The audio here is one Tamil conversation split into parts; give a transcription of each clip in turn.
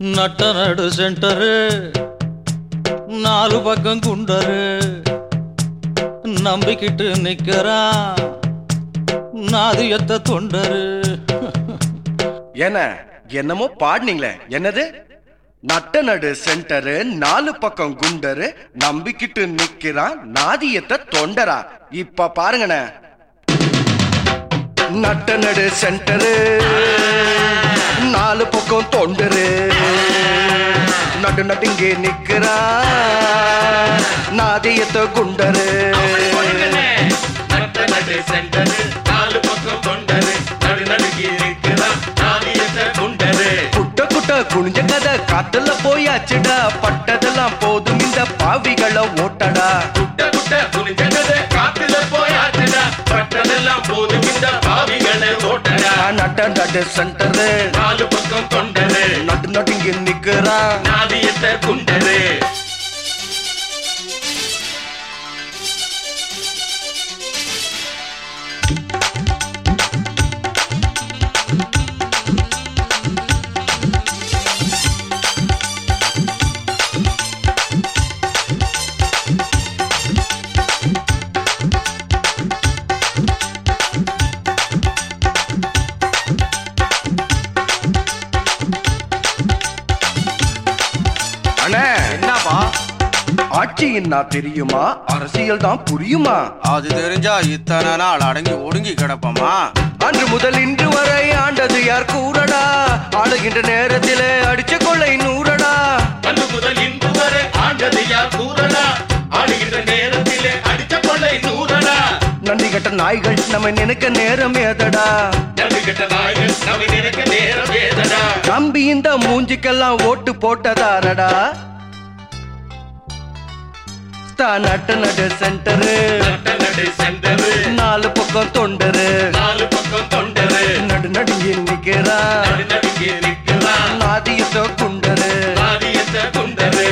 நட்ட நடு சென்டரு நாலு பக்கம் குண்டரு நம்பிக்கிட்டு நிக்கிறான் நாதியத்த தொண்டரு என்ன என்னமோ பாடுனீங்களே என்னது நட்ட நடு சென்டரு நாலு பக்கம் குண்டரு நம்பிக்கிட்டு நிக்கிறான் நாதியத்தை தொண்டரா இப்ப பாருங்கண்ணே நட்ட நடு சென்டரு நாலு பக்கம் தொண்டரு நடு நடுங்கே நிக்கிறான் நாதியத்தை குண்டரு நட்ட நடு சென்டரு நாலு பக்கம் கொண்டரு நடு நடுங்கி நிற்கிறான் நாவியத்தை கொண்டரு குட்ட குட்ட குனிஞ்ச கதை காத்துல போயாச்சுடா பட்டதெல்லாம் போதும் இந்த பாவிகளை ஓட்டடா குட்ட குட்ட குனிஞ்சது காத்துல போயாச்சுடா பட்டதெல்லாம் போதும் இந்த பாவிகளை ஓட்டடா நட்ட நட்டு சென்டரு நாலு பக்கம் கொண்டரு நட்டு நட்டு இங்க நிக்கிறான் நாவியத்தை குண்டரு அண்ணே என்னப்பா ஆட்சின்னா தெரியுமா அரசியல் தான் புரியுமா அது தெரிஞ்சா இத்தனை நாள் அடங்கி ஒடுங்கி கிடப்பமா அன்று முதல் இன்று வரை ஆண்டது யார் கூறடா ஆளுகின்ற நேரத்திலே அடிச்ச கொள்ளை நூறடா அன்று முதல் இன்று வரை ஆண்டது யார் கூறடா ஆடுகின்ற நேரத்திலே அடிச்ச கொள்ளை நூறடா நன்றி கட்ட நாய்கள் நம்ம நினைக்க நேரம் ஏதடா நடு கெட்ட நாய்கள் நவி நினைக்க நேரம் ஏதடா நம்பி இந்த மூஞ்சிக்கெல்லாம் ஓட்டு போட்டதாரடா தான் நட்டு நடு சென்டரு நட்ட நடு சென்டரு நாலு பக்கம் தொண்டரு நாலு பக்கம் தொண்டரு நடு நடுங்கி நிக்கிறான் நடு நடுங்கி நிற்கிறான் நாதியத்தோ குண்டரு நாவியத்தை கொண்டரு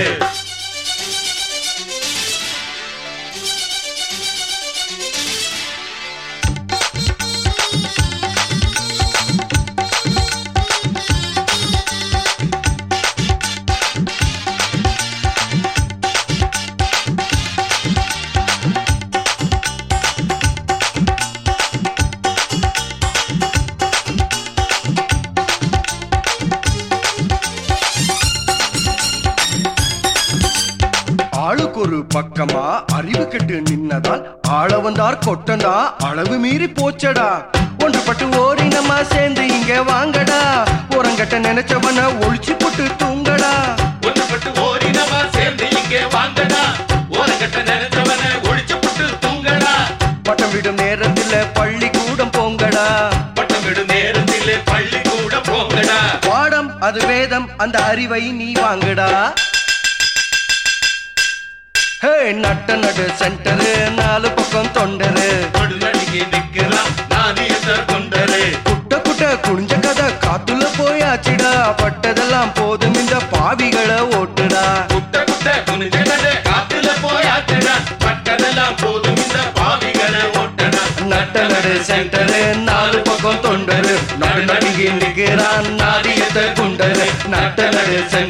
ஆளுக்கு ஒரு பக்கமா அறிவு கெட்டு நின்னதால் ஆள வந்தார் கொட்டந்தா அளவு மீறி போச்சடா ஒன்றுபட்டு ஓரி நம்ம சேர்ந்து இங்க வாங்கடா உரங்கட்ட நினைச்சவன ஒழிச்சு போட்டு தூங்கடா ஒன்றுபட்டு ஓரினமா சேர்ந்து இங்கே வாங்கடா ஓரங்கட்ட நினைச்சவன ஒழிச்சு புட்டு தூங்கடா பட்டம் விடும் நேரத்துல பள்ளிக்கூடம் போங்கடா பட்டம் விடும் நேரத்திலே பள்ளி கூட போங்கடா பாடம் அது வேதம் அந்த அறிவை நீ வாங்கடா ஹே நட்ட நடு சென்டரு நாலு பக்கம் தொண்டரு நடு நடுங்கி நிற்கிறான் நாவியத்தை கொண்டரு குட்ட குட்ட குனிஞ்ச கதை காத்துல போயாச்சுடா பட்டதெல்லாம் போதும் இந்த பாவிகளை ஓட்டுடா குட்ட குட்ட குனிஞ்சது காத்துல போயாச்சுடா பட்டதெல்லாம் போதும் இந்த பாவிகளை ஓட்டடா நட்ட நடு சென்டரு நாலு பக்கம் தொண்டரு நடு நடுங்கி நிற்கிறான் நாடியத்தை குண்டரு நட்ட நடு சென்டரு